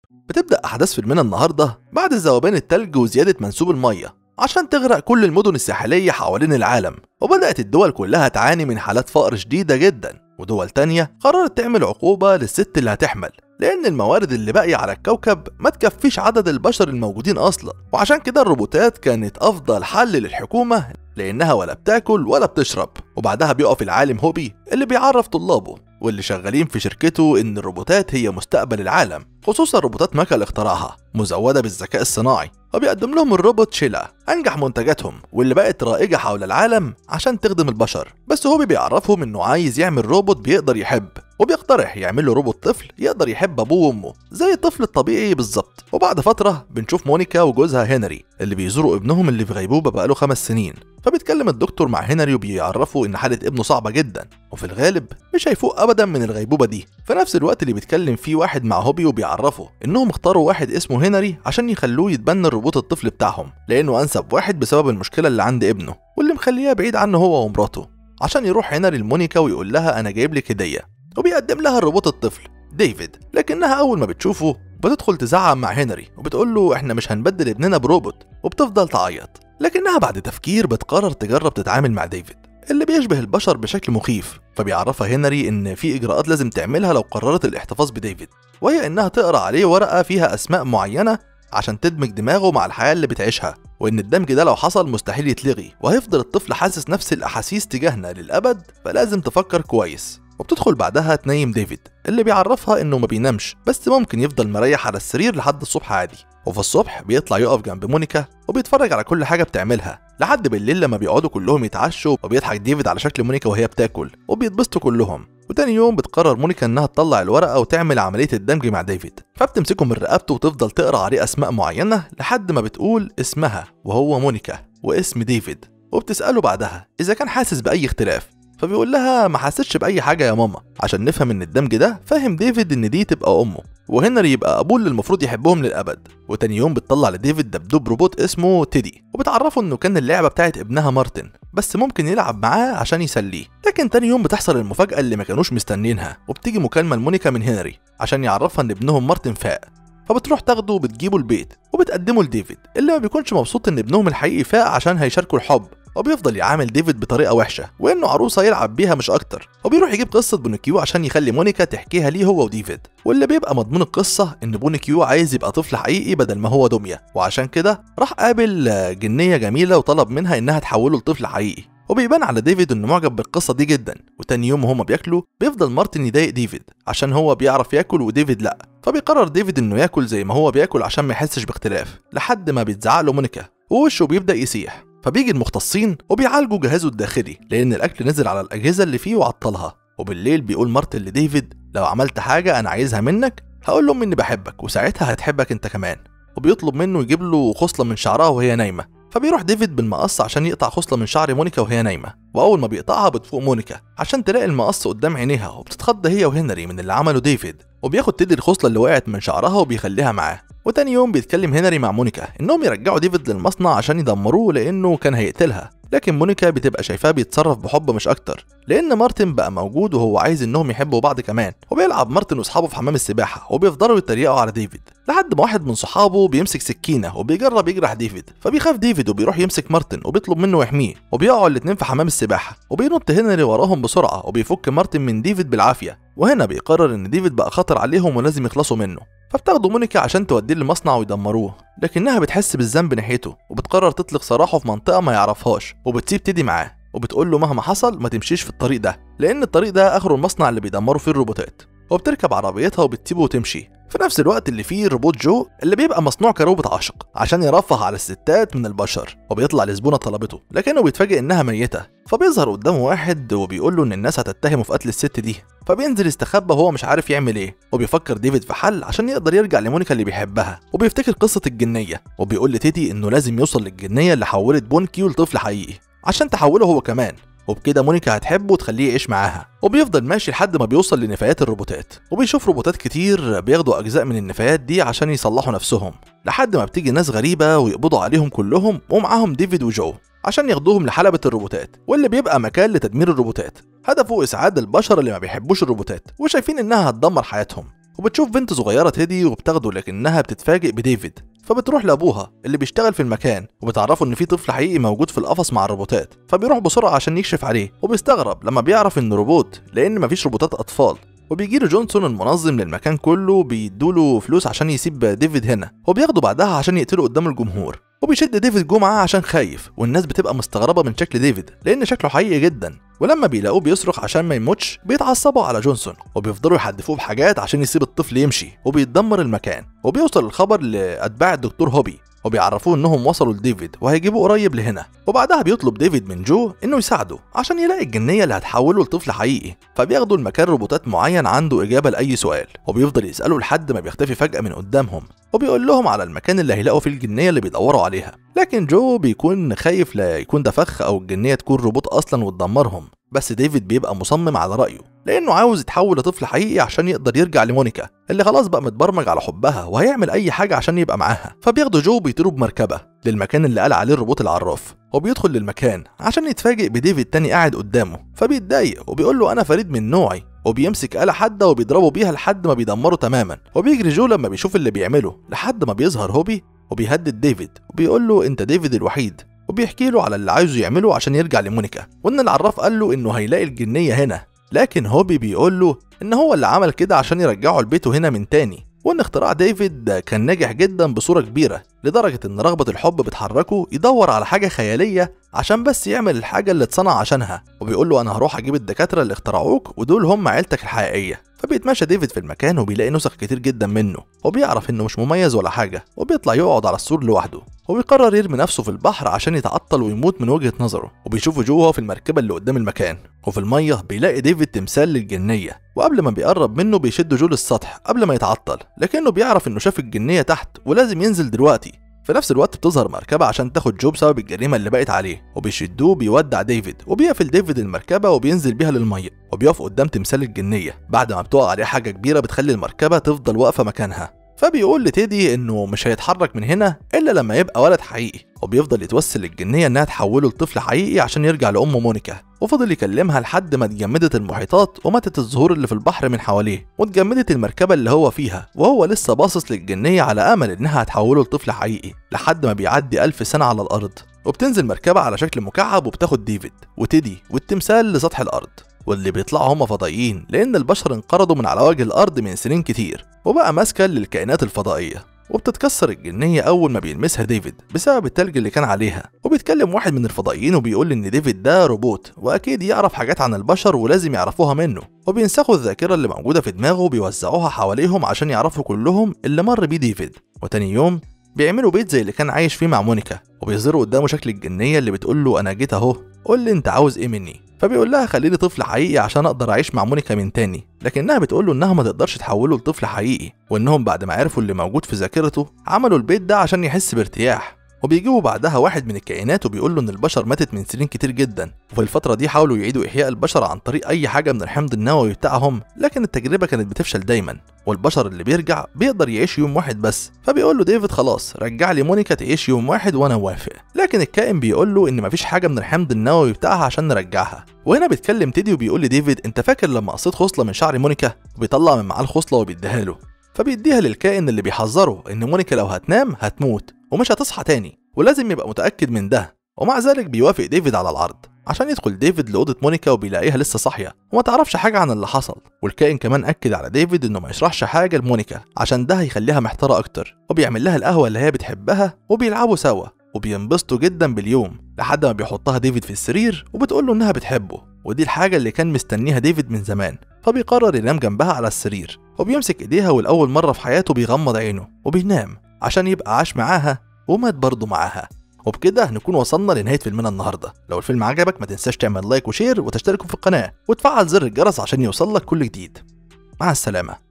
بتبدأ أحداث فيلمنا النهاردة بعد ذوبان التلج وزيادة منسوب المية عشان تغرق كل المدن الساحلية حوالين العالم وبدأت الدول كلها تعاني من حالات فقر شديدة جدا ودول تانية قررت تعمل عقوبة للست اللي هتحمل لأن الموارد اللي باقية على الكوكب ما تكفيش عدد البشر الموجودين أصلا وعشان كده الروبوتات كانت أفضل حل للحكومة لأنها ولا بتاكل ولا بتشرب وبعدها بيقف العالم هوبي اللي بيعرف طلابه واللي شغالين في شركته إن الروبوتات هي مستقبل العالم خصوصا روبوتات ماكا اللي اخترعها مزودة بالذكاء الصناعي وبيقدم لهم الروبوت شيلا أنجح منتجاتهم واللي بقت رائجة حول العالم عشان تخدم البشر بس هوبي بيعرفهم إنه عايز يعمل روبوت بيقدر يحب وبيقترح يعمل له روبوت طفل يقدر يحب ابوه وامه زي الطفل الطبيعي بالظبط وبعد فتره بنشوف مونيكا وجوزها هنري اللي بيزوروا ابنهم اللي في غيبوبه بقاله خمس سنين فبيتكلم الدكتور مع هنري وبيعرفه ان حاله ابنه صعبه جدا وفي الغالب مش هيفوق ابدا من الغيبوبه دي في نفس الوقت اللي بيتكلم فيه واحد مع هوبي وبيعرفه انهم اختاروا واحد اسمه هنري عشان يخلوه يتبنى الروبوت الطفل بتاعهم لانه انسب واحد بسبب المشكله اللي عند ابنه واللي مخليه بعيد عنه هو ومراته عشان يروح هنري لمونيكا ويقول لها انا جايب لك هديه وبيقدم لها الروبوت الطفل ديفيد لكنها اول ما بتشوفه بتدخل تزعق مع هنري وبتقول له احنا مش هنبدل ابننا بروبوت وبتفضل تعيط لكنها بعد تفكير بتقرر تجرب تتعامل مع ديفيد اللي بيشبه البشر بشكل مخيف فبيعرفها هنري ان في اجراءات لازم تعملها لو قررت الاحتفاظ بديفيد وهي انها تقرا عليه ورقه فيها اسماء معينه عشان تدمج دماغه مع الحياه اللي بتعيشها وان الدمج ده لو حصل مستحيل يتلغي وهيفضل الطفل حاسس نفس الاحاسيس تجاهنا للابد فلازم تفكر كويس وبتدخل بعدها تنيم ديفيد اللي بيعرفها انه ما بينامش بس ممكن يفضل مريح على السرير لحد الصبح عادي وفي الصبح بيطلع يقف جنب مونيكا وبيتفرج على كل حاجه بتعملها لحد بالليل لما بيقعدوا كلهم يتعشوا وبيضحك ديفيد على شكل مونيكا وهي بتاكل وبيتبسطوا كلهم وتاني يوم بتقرر مونيكا انها تطلع الورقه وتعمل عمليه الدمج مع ديفيد فبتمسكه من رقبته وتفضل تقرا عليه اسماء معينه لحد ما بتقول اسمها وهو مونيكا واسم ديفيد وبتساله بعدها اذا كان حاسس باي اختلاف فبيقول لها ما حسيتش باي حاجه يا ماما عشان نفهم ان الدمج ده فاهم ديفيد ان دي تبقى امه وهنري يبقى ابوه اللي المفروض يحبهم للابد وتاني يوم بتطلع لديفيد دبدوب روبوت اسمه تيدي وبتعرفه انه كان اللعبه بتاعت ابنها مارتن بس ممكن يلعب معاه عشان يسليه لكن تاني يوم بتحصل المفاجاه اللي ما كانوش مستنينها وبتيجي مكالمه لمونيكا من هنري عشان يعرفها ان ابنهم مارتن فاق فبتروح تاخده وبتجيبه البيت وبتقدمه لديفيد اللي ما بيكونش مبسوط ان ابنهم الحقيقي فاق عشان هيشاركوا الحب وبيفضل يعامل ديفيد بطريقه وحشه وانه عروسه يلعب بيها مش اكتر وبيروح يجيب قصه بونيكيو عشان يخلي مونيكا تحكيها ليه هو وديفيد واللي بيبقى مضمون القصه ان بونيكيو عايز يبقى طفل حقيقي بدل ما هو دميه وعشان كده راح قابل جنيه جميله وطلب منها انها تحوله لطفل حقيقي وبيبان على ديفيد انه معجب بالقصه دي جدا وتاني يوم وهما بياكلوا بيفضل مارتن يضايق ديفيد عشان هو بيعرف ياكل وديفيد لا فبيقرر ديفيد انه ياكل زي ما هو بياكل عشان ما يحسش باختلاف لحد ما بيتزعق له مونيكا ووشه بيبدا يسيح فبيجي المختصين وبيعالجوا جهازه الداخلي لان الاكل نزل على الاجهزه اللي فيه وعطلها وبالليل بيقول مارتن لديفيد لو عملت حاجه انا عايزها منك هقول لهم اني بحبك وساعتها هتحبك انت كمان وبيطلب منه يجيب له خصله من شعرها وهي نايمه فبيروح ديفيد بالمقص عشان يقطع خصله من شعر مونيكا وهي نايمه واول ما بيقطعها بتفوق مونيكا عشان تلاقي المقص قدام عينيها وبتتخض هي وهنري من اللي عمله ديفيد وبياخد تدي الخصله اللي وقعت من شعرها وبيخليها معاه وتاني يوم بيتكلم هنري مع مونيكا انهم يرجعوا ديفيد للمصنع عشان يدمروه لانه كان هيقتلها لكن مونيكا بتبقى شايفاه بيتصرف بحب مش اكتر لان مارتن بقى موجود وهو عايز انهم يحبوا بعض كمان وبيلعب مارتن واصحابه في حمام السباحه وبيفضلوا يتريقوا على ديفيد لحد ما واحد من صحابه بيمسك سكينه وبيجرب يجرح ديفيد فبيخاف ديفيد وبيروح يمسك مارتن وبيطلب منه يحميه وبيقعوا الاتنين في حمام السباحه وبينط هنري وراهم بسرعه وبيفك مارتن من ديفيد بالعافيه وهنا بيقرر ان ديفيد بقى خطر عليهم ولازم يخلصوا منه فبتاخده مونيكا عشان توديه للمصنع ويدمروه لكنها بتحس بالذنب ناحيته وبتقرر تطلق سراحه في منطقه ما يعرفهاش وبتسيب تيدي معاه وبتقول له مهما حصل ما تمشيش في الطريق ده لان الطريق ده اخره المصنع اللي بيدمروا فيه الروبوتات وبتركب عربيتها وبتسيبه وتمشي في نفس الوقت اللي فيه روبوت جو اللي بيبقى مصنوع كروبوت عاشق عشان يرفه على الستات من البشر وبيطلع لزبونه طلبته لكنه بيتفاجئ انها ميته فبيظهر قدامه واحد وبيقول له ان الناس هتتهمه في قتل الست دي فبينزل يستخبى وهو مش عارف يعمل ايه وبيفكر ديفيد في حل عشان يقدر يرجع لمونيكا اللي بيحبها وبيفتكر قصه الجنيه وبيقول لتيدي انه لازم يوصل للجنيه اللي حولت بونكيو لطفل حقيقي عشان تحوله هو كمان وبكده مونيكا هتحبه وتخليه يعيش معاها وبيفضل ماشي لحد ما بيوصل لنفايات الروبوتات وبيشوف روبوتات كتير بياخدوا اجزاء من النفايات دي عشان يصلحوا نفسهم لحد ما بتيجي ناس غريبه ويقبضوا عليهم كلهم ومعاهم ديفيد وجو عشان ياخدوهم لحلبة الروبوتات واللي بيبقى مكان لتدمير الروبوتات هدفه إسعاد البشر اللي ما بيحبوش الروبوتات وشايفين إنها هتدمر حياتهم وبتشوف بنت صغيرة تيدي وبتاخده لكنها بتتفاجئ بديفيد فبتروح لابوها اللي بيشتغل في المكان وبتعرفه ان في طفل حقيقي موجود في القفص مع الروبوتات فبيروح بسرعه عشان يكشف عليه وبيستغرب لما بيعرف انه روبوت لان مفيش روبوتات اطفال وبيجي له جونسون المنظم للمكان كله بيدوله فلوس عشان يسيب ديفيد هنا وبياخده بعدها عشان يقتله قدام الجمهور وبيشد ديفيد جو معاه عشان خايف والناس بتبقى مستغربه من شكل ديفيد لان شكله حقيقي جدا ولما بيلاقوه بيصرخ عشان ما يموتش بيتعصبوا على جونسون وبيفضلوا يحدفوه بحاجات عشان يسيب الطفل يمشي وبيتدمر المكان وبيوصل الخبر لاتباع الدكتور هوبي وبيعرفوه انهم وصلوا لديفيد وهيجيبوه قريب لهنا وبعدها بيطلب ديفيد من جو انه يساعده عشان يلاقي الجنيه اللي هتحوله لطفل حقيقي فبياخدوا المكان روبوتات معين عنده اجابه لاي سؤال وبيفضل يساله لحد ما بيختفي فجاه من قدامهم وبيقول لهم على المكان اللي هيلاقوا فيه الجنيه اللي بيدوروا عليها لكن جو بيكون خايف لا يكون ده فخ او الجنيه تكون روبوت اصلا وتدمرهم بس ديفيد بيبقى مصمم على رأيه لأنه عاوز يتحول لطفل حقيقي عشان يقدر يرجع لمونيكا اللي خلاص بقى متبرمج على حبها وهيعمل أي حاجة عشان يبقى معاها فبياخدوا جو وبيطيروا بمركبة للمكان اللي قال عليه الروبوت العراف وبيدخل للمكان عشان يتفاجئ بديفيد تاني قاعد قدامه فبيتضايق وبيقول له أنا فريد من نوعي وبيمسك آلة حادة وبيضربه بيها لحد ما بيدمره تماما وبيجري جو لما بيشوف اللي بيعمله لحد ما بيظهر هوبي وبيهدد ديفيد وبيقول له انت ديفيد الوحيد وبيحكي له على اللي عايزه يعمله عشان يرجع لمونيكا وان العراف قال له انه هيلاقي الجنيه هنا لكن هوبي بيقول له ان هو اللي عمل كده عشان يرجعه لبيته هنا من تاني وان اختراع ديفيد كان ناجح جدا بصوره كبيره لدرجه ان رغبه الحب بتحركه يدور على حاجه خياليه عشان بس يعمل الحاجه اللي اتصنع عشانها وبيقول له انا هروح اجيب الدكاتره اللي اخترعوك ودول هم عيلتك الحقيقيه فبيتمشى ديفيد في المكان وبيلاقي نسخ كتير جدا منه وبيعرف انه مش مميز ولا حاجه وبيطلع يقعد على السور لوحده وبيقرر يرمي نفسه في البحر عشان يتعطل ويموت من وجهه نظره وبيشوفه جو وهو في المركبه اللي قدام المكان وفي الميه بيلاقي ديفيد تمثال للجنيه وقبل ما بيقرب منه بيشد جو للسطح قبل ما يتعطل لكنه بيعرف انه شاف الجنيه تحت ولازم ينزل دلوقتي في نفس الوقت بتظهر مركبة عشان تاخد جو بسبب الجريمة اللي بقت عليه وبيشدوه بيودع ديفيد وبيقفل ديفيد المركبة وبينزل بيها للمية وبيقف قدام تمثال الجنية بعد ما بتقع عليه حاجة كبيرة بتخلي المركبة تفضل واقفة مكانها فبيقول لتيدي انه مش هيتحرك من هنا الا لما يبقى ولد حقيقي وبيفضل يتوسل للجنيه انها تحوله لطفل حقيقي عشان يرجع لامه مونيكا وفضل يكلمها لحد ما اتجمدت المحيطات وماتت الزهور اللي في البحر من حواليه واتجمدت المركبه اللي هو فيها وهو لسه باصص للجنيه على امل انها هتحوله لطفل حقيقي لحد ما بيعدي ألف سنه على الارض وبتنزل مركبه على شكل مكعب وبتاخد ديفيد وتيدي والتمثال لسطح الارض واللي بيطلعوا هم فضائيين لأن البشر انقرضوا من على وجه الأرض من سنين كتير وبقى مسكن للكائنات الفضائية وبتتكسر الجنية أول ما بيلمسها ديفيد بسبب التلج اللي كان عليها وبيتكلم واحد من الفضائيين وبيقول إن ديفيد ده روبوت وأكيد يعرف حاجات عن البشر ولازم يعرفوها منه وبينسخوا الذاكرة اللي موجودة في دماغه وبيوزعوها حواليهم عشان يعرفوا كلهم اللي مر بيه ديفيد وتاني يوم بيعملوا بيت زي اللي كان عايش فيه مع مونيكا وبيظهروا قدامه شكل الجنية اللي بتقول له أنا جيت أهو قول لي أنت عاوز إيه مني فبيقول لها خليني طفل حقيقي عشان اقدر اعيش مع مونيكا من تاني لكنها بتقول له انها ما تقدرش تحوله لطفل حقيقي وانهم بعد ما عرفوا اللي موجود في ذاكرته عملوا البيت ده عشان يحس بارتياح وبيجيبوا بعدها واحد من الكائنات وبيقول له ان البشر ماتت من سنين كتير جدا وفي الفتره دي حاولوا يعيدوا احياء البشر عن طريق اي حاجه من الحمض النووي بتاعهم لكن التجربه كانت بتفشل دايما والبشر اللي بيرجع بيقدر يعيش يوم واحد بس فبيقول له ديفيد خلاص رجع لي مونيكا تعيش يوم واحد وانا موافق لكن الكائن بيقول له ان مفيش حاجه من الحمض النووي بتاعها عشان نرجعها وهنا بيتكلم تيدي وبيقول لديفيد انت فاكر لما قصيت خصله من شعر مونيكا وبيطلع من معاه الخصله وبيديها له فبيديها للكائن اللي بيحذره ان مونيكا لو هتنام هتموت ومش هتصحى تاني ولازم يبقى متاكد من ده ومع ذلك بيوافق ديفيد على العرض عشان يدخل ديفيد لأوضة مونيكا وبيلاقيها لسه صاحية وما تعرفش حاجة عن اللي حصل والكائن كمان أكد على ديفيد إنه ما يشرحش حاجة لمونيكا عشان ده هيخليها محتارة أكتر وبيعمل لها القهوة اللي هي بتحبها وبيلعبوا سوا وبينبسطوا جدا باليوم لحد ما بيحطها ديفيد في السرير وبتقول له إنها بتحبه ودي الحاجة اللي كان مستنيها ديفيد من زمان فبيقرر ينام جنبها على السرير وبيمسك إيديها والأول مرة في حياته بيغمض عينه وبينام عشان يبقى عاش معاها ومات برضه معاها وبكده نكون وصلنا لنهايه فيلمنا النهارده لو الفيلم عجبك ما تنساش تعمل لايك وشير وتشترك في القناه وتفعل زر الجرس عشان يوصلك كل جديد مع السلامه